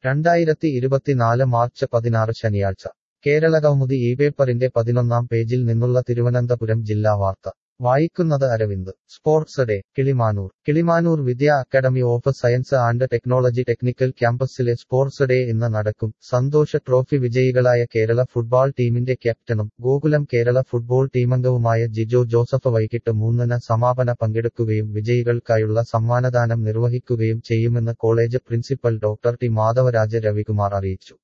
രണ്ടായിരത്തി ഇരുപത്തിനാല് മാർച്ച് പതിനാറ് ശനിയാഴ്ച കേരളകൗമുദി ഈ പേപ്പറിന്റെ പതിനൊന്നാം പേജിൽ നിന്നുള്ള തിരുവനന്തപുരം ജില്ലാ വാർത്ത വായിക്കുന്നത് Aravind sports day Kilimanoor Kilimanoor Vidya academy of science and technology technical ക്യാമ്പസിലെ സ്പോർട്സ് ഡേ ഇന്ന് നടക്കും സന്തോഷ ട്രോഫി വിജയികളായ കേരള ഫുട്ബോൾ ടീമിന്റെ ക്യാപ്റ്റനും ഗോകുലം കേരള ഫുട്ബോൾ ടീമംഗവുമായ ജിജോ ജോസഫ് വൈകിട്ട് മൂന്നിന് സമാപന പങ്കെടുക്കുകയും വിജയികൾക്കായുള്ള സമ്മാനദാനം നിർവഹിക്കുകയും ചെയ്യുമെന്ന് college principal doctor T Madhavaraja Ravikumar അറിയിച്ചു